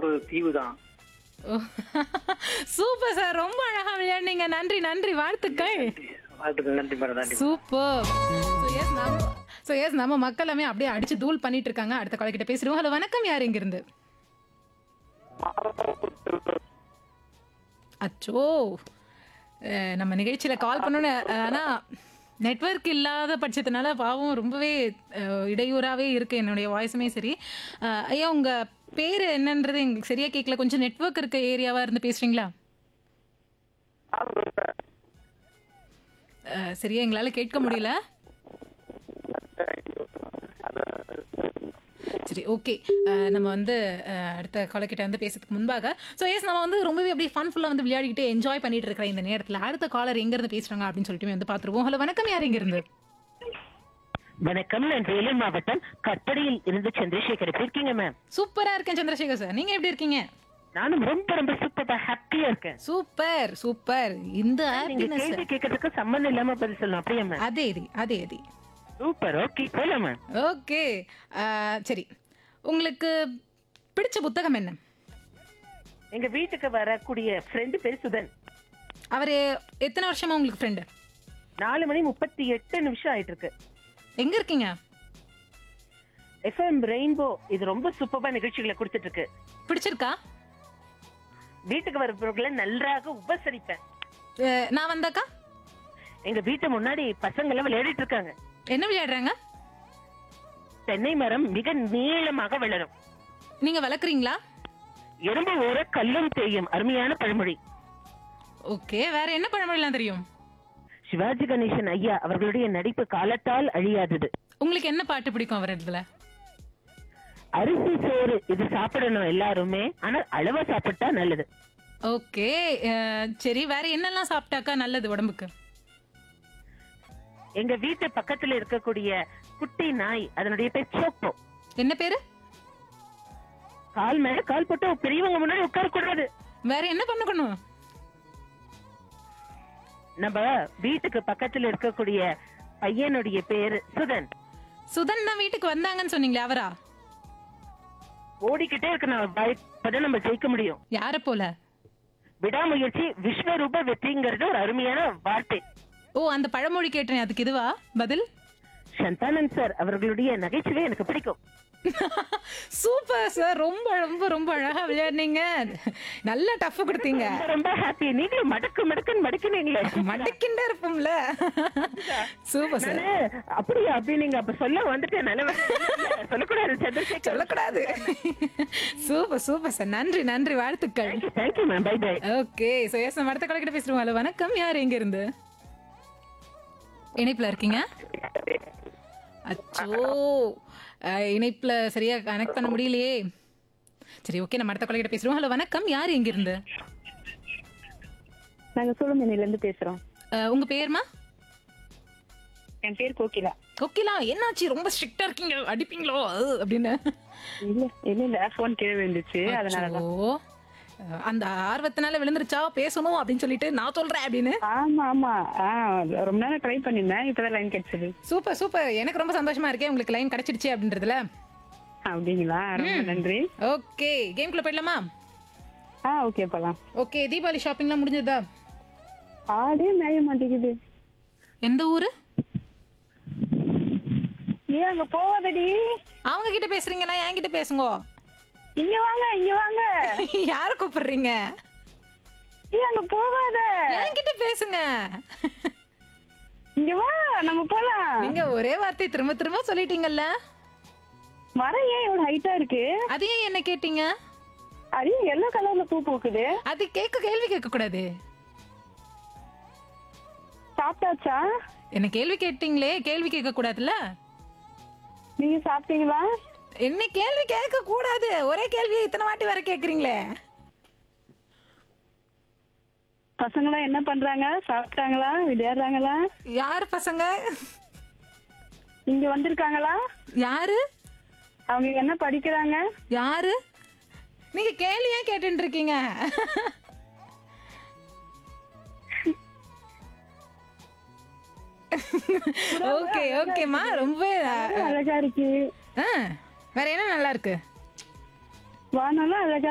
ஒரு தீவு தான் சூப்பர் சார் ரொம்ப அழகா விளையாடுனீங்க நன்றி நன்றி வாழ்த்துக்கள் வாழ்த்துக்கள் நன்றி மேடம் நன்றி சூப்பர் ஸோ எஸ் நம்ம ஸோ எஸ் நம்ம மக்கள் எல்லாமே அப்படியே அடிச்சு தூள் பண்ணிட்டு இருக்காங்க அடுத்த கால கிட்ட பேசிடுவோம் ஹலோ வணக்கம் யார் இங்க இருந்து அச்சோ அஹ் நம்ம நிகழ்ச்சியில கால் பண்ணோன்னு ஆனா நெட்வொர்க் இல்லாத பட்சத்தினால பாவம் ரொம்பவே அஹ், இடையூறாவே இருக்கு என்னுடைய வாய்ஸுமே சரி அஹ், ஐயா உங்க பேர் என்னன்றது எங்களுக்கு சரியா கேட்கல கொஞ்சம் நெட்வொர்க் இருக்க ஏரியாவா இருந்து பேசுறீங்களா அஹ், சரியா எங்களால கேட்க முடியல சரி ஓகே நம்ம வந்து அஹ், அடுத்த காலக்கிட்ட வந்து பேசுறதுக்கு முன்பாக ஸோ எஸ் நம்ம வந்து ரொம்பவே அப்படியே ஃபன்ஃபுல்லாக வந்து விளையாடிக்கிட்டு என்ஜாய் பண்ணிட்டு இருக்கிற இந்த நேரத்தில் அடுத்த காலர் எங்கேருந்து பேசுகிறாங்க அப்படின்னு சொல்லிட்டு வந்து பார்த்துருவோம் ஹலோ வணக்கம் யார் இருந்து வணக்கம் நான் வேலூர் மாவட்டம் கட்டடையில் இருந்து சந்திரசேகர் எப்படி இருக்கீங்க மேம் சூப்பராக இருக்கேன் சந்திரசேகர் சார் நீங்கள் எப்படி இருக்கீங்க நானும் ரொம்ப ரொம்ப சூப்பரா ஹாப்பியா இருக்கேன் சூப்பர் சூப்பர் இந்த நீங்க ஹாப்பினஸ் கேள்வி கேட்கறதுக்கு சம்மந்தம் இல்லாம பதில் சொல்லணும் அப்படியா மேம் அதே இது அதே இது சூப்பர் ஓகே போலாம் மேம் ஓகே சரி உங்களுக்கு பிடிச்ச புத்தகம் என்ன எங்க வீட்டுக்கு வரக்கூடிய ஃப்ரெண்டு பேர் சுதன் அவர் எத்தனை வருஷமா உங்களுக்கு ஃப்ரெண்டு நாலு மணி முப்பத்தி எட்டு நிமிஷம் ஆயிட்டு இருக்கு எங்கே இருக்கீங்க எஃப்எம் ரெயின்போ இது ரொம்ப சூப்பரா நிகழ்ச்சிகளை கொடுத்துட்டு இருக்கு பிடிச்சிருக்கா வீட்டுக்கு வரப்பவர்களை நன்றாக உபசரிப்பேன் அஹ், நான் வந்தாக்கா எங்க வீட்டு முன்னாடி பசங்க எல்லாம் விளையாடிட்டு இருக்காங்க என்ன விளையாடுறாங்க தென்னை மரம் மிக நீளமாக வளரும் நீங்க வளர்க்குறீங்களா எறும்பு ஓர கல்லும் தேயும் அருமையான பழமொழி ஓகே வேற என்ன பழமொழிலாம் தெரியும் சிவாஜி கணேசன் ஐயா அவர்களுடைய நடிப்பு காலத்தால் அழியாதது உங்களுக்கு என்ன பாட்டு பிடிக்கும் அவர் இதுல அரிசி சோறு இது சாப்பிடணும் எல்லாருமே ஆனா அளவா சாப்பிட்டா நல்லது ஓகே சரி வேற என்னெல்லாம் சாப்பிட்டாக்கா நல்லது உடம்புக்கு எங்க வீட்டு பக்கத்துல இருக்கக்கூடிய குட்டி நாய் அதனுடைய பேர் சோப்போ என்ன பேரு கால் மேல கால் போட்டு பெரியவங்க முன்னாடி உட்கார கூடாது வேற என்ன பண்ணணும் நம்ம வீட்டுக்கு பக்கத்துல இருக்கக்கூடிய பையனுடைய பேரு சுதன் சுதன் தான் வீட்டுக்கு வந்தாங்கன்னு சொன்னீங்களே அவரா ஓடிக்கிட்டே இருக்கு நம்ம அப்பதான் நம்ம ஜெயிக்க முடியும் யார போல விடாமுயற்சி விஸ்வரூப வெற்றிங்கிறது ஒரு அருமையான வார்த்தை ஓ அந்த பழமொழி கேட்டேன் அதுக்கு இதுவா பதில் சந்தானன் சார் அவர்களுடைய நகைச்சுவை எனக்கு பிடிக்கும் சூப்பர் சார் ரொம்ப ரொம்ப ரொம்ப அழகா விளையாடுனீங்க நல்ல டஃப் கொடுத்தீங்க ரொம்ப, ரொம்ப ஹாப்பி நீங்களும் மடக்கு மடக்குன்னு மடக்கினீங்களே மடக்கிண்டே இருப்போம்ல சூப்பர் சார் நானு, அப்படியா அப்படி நீங்க அப்ப சொல்ல வந்துட்டேன் நல்ல வேலை. சொல்லக்கூடாது சந்திரசேகர் சொல்லக்கூடாது சூப்பர் சூப்பர் சார் நன்றி நன்றி வாழ்த்துக்கள் thank you ma'am bye bye okay so yes நம்ம அடுத்த கலக்கிட்ட பேசுறோம் ஹலோ வணக்கம் யார் எங்க இருந்து இணைப்புல இருக்கீங்க அச்சோ அஹ், இணைப்புல சரியா கனெக்ட் பண்ண முடியலையே சரி ஓகே நம்ம அடுத்த கலக்கிட்ட பேசுறோம் ஹலோ வணக்கம் யார் எங்க இருந்து நாங்க சூழமணில இருந்து பேசுறோம் அஹ், உங்க பேர்மா என் பேர் கோகிலா கோகிலா என்னாச்சு ரொம்ப ஸ்ட்ரிக்டா இருக்கீங்க அடிப்பீங்களோ அஹ், அப்படின்னு இல்ல இல்ல இல்ல போன் கீழே விழுந்துச்சு அதனாலதான் அச்சோ. அஹ், அந்த ஆர்வத்தினால விழுந்துருச்சா பேசணும் அப்படின்னு சொல்லிட்டு நான் சொல்றேன் அப்படின்னு ஆமா ஆமா ஆஹ் ரொம்ப நேரம் ட்ரை பண்ணிருந்தேன் இப்பதான் லைன் கிடைச்சது சூப்பர் சூப்பர் எனக்கு ரொம்ப சந்தோஷமா இருக்கேன் உங்களுக்கு லைன் கிடைச்சிடுச்சு அப்படின்றதுல அப்படிங்களா ரொம்ப நன்றி ஓகே கேம்குள்ள போயிடலாமா ஆ ஓகே போலாம் ஓகே தீபாவளி ஷாப்பிங்லாம் முடிஞ்சதா ஆடே மேய மாட்டேங்குது எந்த ஊரு ஏன் அங்க போவாதடி அவங்க கிட்ட பேசுறீங்களா என்கிட்ட பேசுங்க இங்க வாங்க இங்க வாங்க யார கூப்பிடுறீங்க ஏன் அங்க போகாத என்கிட்ட பேசுங்க இங்க வா நம்ம போலாம் நீங்க ஒரே வார்த்தை திரும்ப திரும்ப சொல்லிட்டீங்கல்ல மரம் ஏன் இவ்வளவு ஹைட்டா இருக்கு அது ஏன் என்ன கேட்டீங்க அது எல்லோ கலர்ல பூ பூக்குது அது கேட்க கேள்வி கேட்க கூடாது சாப்பிட்டாச்சா என்ன கேள்வி கேட்டீங்களே கேள்வி கேட்க கூடாதுல்ல நீங்க சாப்பிட்டீங்களா என்ன கேள்வி கேட்க கூடாது ஒரே கேள்வியை இத்தனை வாட்டி வர கேக்குறீங்களே பசங்களாம் என்ன பண்றாங்க சாப்பிட்டாங்களா விளையாடுறாங்களா யார் பசங்க இங்க வந்திருக்காங்களா யாரு அவங்க என்ன படிக்கிறாங்க யாரு நீங்க கேள்வியே கேட்டுட்டு இருக்கீங்க ஓகே ஓகேம்மா ரொம்ப அழகா இருக்கு ஆ, வேற என்ன நல்லா இருக்கு வானம்லாம் அழகா